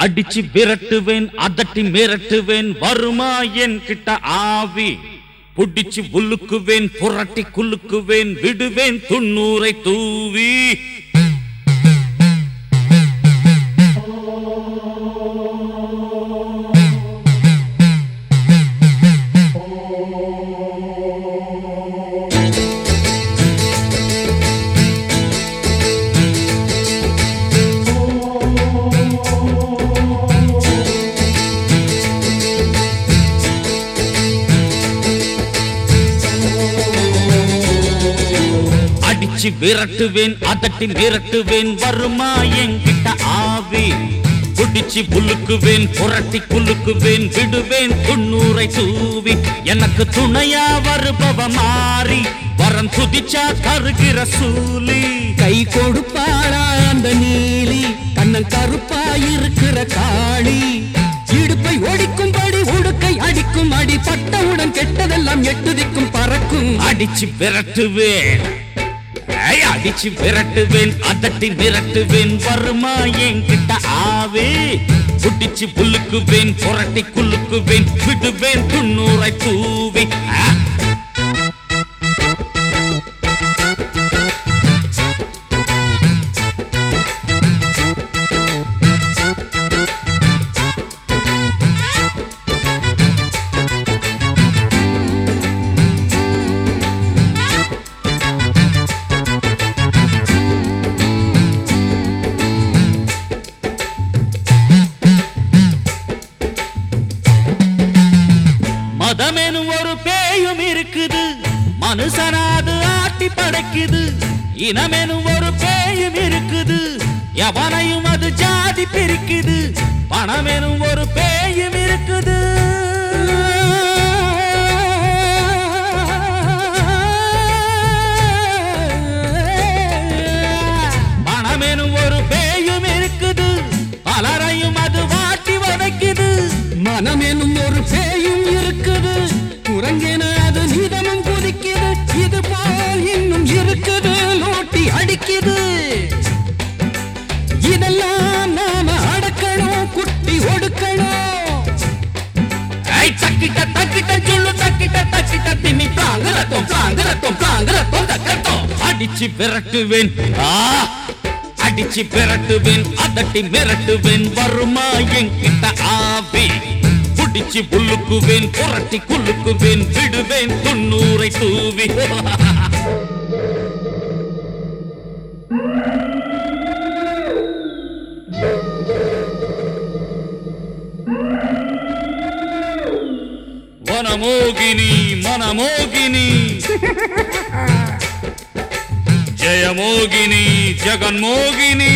அடிச்சு விரட்டுவேன் அதட்டி மிரட்டுவேன் வருமா என் கிட்ட ஆவி புடிச்சு உலுக்குவேன் புரட்டி குலுக்குவேன் விடுவேன் துண்ணூரை தூவி அடிச்சு விரட்டுவேன் அதட்டி மிரட்டுவேன் வருமா என்கிட்ட ஆவி குடிச்சு புல்லுக்குவேன் புரட்டி குலுக்குவேன் விடுவேன் துண்ணூரை தூவி எனக்கு துணையா வருபவ மாறி வரம் துதிச்சா தருகிற சூலி கை கொடுப்பாளா அந்த நீலி கண்ணன் கருப்பா இருக்கிற காளி இடுப்பை ஒடிக்கும்படி உடுக்கை அடிக்கும் அடி பட்டவுடன் கெட்டதெல்லாம் எட்டுதிக்கும் பறக்கும் அடிச்சு விரட்டுவேன் ஐ, அடிச்சு விரட்டுவேன் அதட்டி விரட்டுவேன் வருமா என்கிட்ட ஆவே புடிச்சு புல்லுக்குவேன் புரட்டி குலுக்குவேன் விடுவேன் துண்ணூரை தூவி ஆ! மதமெனும் ஒரு பேயும் இருக்குது மனுஷனாது ஆட்டி படைக்குது இனமெனும் ஒரு பேயும் இருக்குது எவனையும் அது ஜாதி பிரிக்குது பணமெனும் ஒரு பேயும் இருக்குது பணமெனும் ஒரு பேயும் இருக்குது பலரையும் அது வாட்டி வதைக்குது மனம் எனும் ஒரு பேயும் இருக்குது குரங்கென அது நிதமும் குதிக்குது இது போல் இன்னும் இருக்குது லோட்டி அடிக்குது இதெல்லாம் நாம அடக்கணும் குட்டி ஒடுக்கணும் ஐ தக்கிட்ட தக்கிட்ட சொல்லு தக்கிட்ட தக்கிட்ட திமி பிளாங்கரத்தம் பிளாங்கரத்தம் பிளாங்கரத்தம் தக்கத்தம் அடிச்சு விரட்டுவேன் ஆ அடிச்சு விரட்டுவேன் அதட்டி மிரட்டுவேன் வருமா என்கிட்ட ஆவி புடிச்சு புல்லுக்குவேன் புரட்டி குலுக்குவேன் விடுவேன் துண்ணூரை தூவி వనమోగిని మనమోగిని ஜெயமோகினி ஜெகன்மோகினி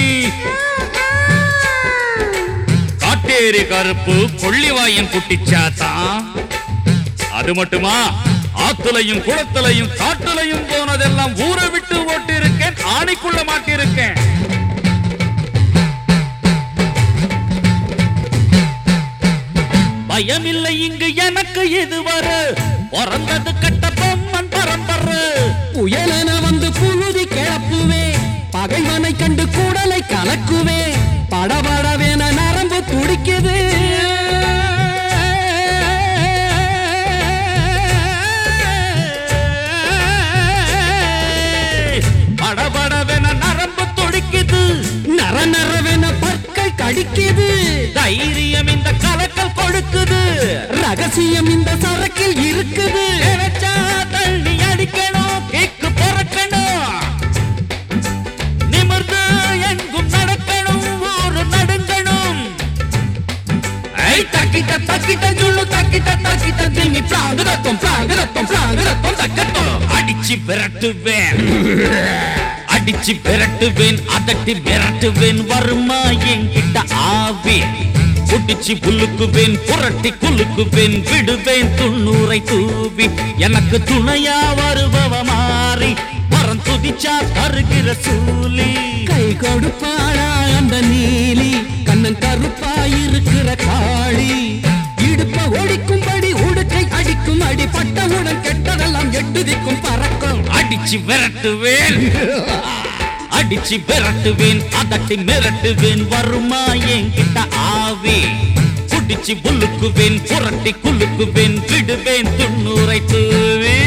காட்டேரி கருப்பு கொள்ளிவாயன் குட்டிச்சாத்தான் அது மட்டுமா ஆத்துலையும் குளத்துலையும் காட்டுலையும் போனதெல்லாம் ஊரை விட்டு ஓட்டி இருக்கேன் ஆணிக்குள்ள மாட்டிருக்கேன் பயமில்லை இங்கு எனக்கு இதுவரை பிறந்தது கட்ட பொம்மன் பரம்பரை புயலென வந்து புழுதி கிளப்புவே பகைவனை கண்டு கூடலை கலக்குவே படபடவென நரம்பு துடிக்குது படபடவென நரம்பு துடிக்குது நர நரவென பற்கள் கடிக்குது தைரியம் இந்த கலக்கல் கொடுக்குது ரகசியம் இந்த சரக்கில் இருக்குது நினைச்சா தள்ளி அடிக்கணும் கிக்கு பிறக்கணும் நிமிர்ந்து எங்கும் நடக்கணும் ஊரு நடுங்கணும் ஐ தக்கிட்ட தக்கிட்ட சொல்லு தக்கிட்ட தக்கிட்ட திரும்பி பிளாங்குறத்தம் பிளாங்குறத்தம் பிளாங்குறத்தம் தக்கட்டும் அடிச்சு விரட்டுவேன் அடிச்சு விரட்டுவேன் அதட்டி விரட்டுவேன் வருமா என்கிட்ட ஆவி புடிச்சு புல்லுக்குவேன் புரட்டி குலுக்குவேன் விடுவேன் துண்ணூரை தூவி எனக்கு துணையா வருபவ மாறி வரம் துதிச்சா தருகிற சூலி கை கொடுப்பாளா அந்த நீலி கண்ணன் கருப்பா இருக்கிற காளி இடுப்ப ஒடிக்கும்படி உடுக்கை அடிக்கும் அடி பட்டவுடன் கெட்டதெல்லாம் எட்டு திக்கும் பறக்கும் அடிச்சு விரட்டுவேன் அடிச்சு விரட்டுவேன் அதட்டி மிரட்டுவேன் வருமா என்கிட்ட ஆவி பிடிச்சு புல்லுக்குவேன் புரட்டி குலுக்குவேன் விடுவேன் துண்ணூரை தூவேன்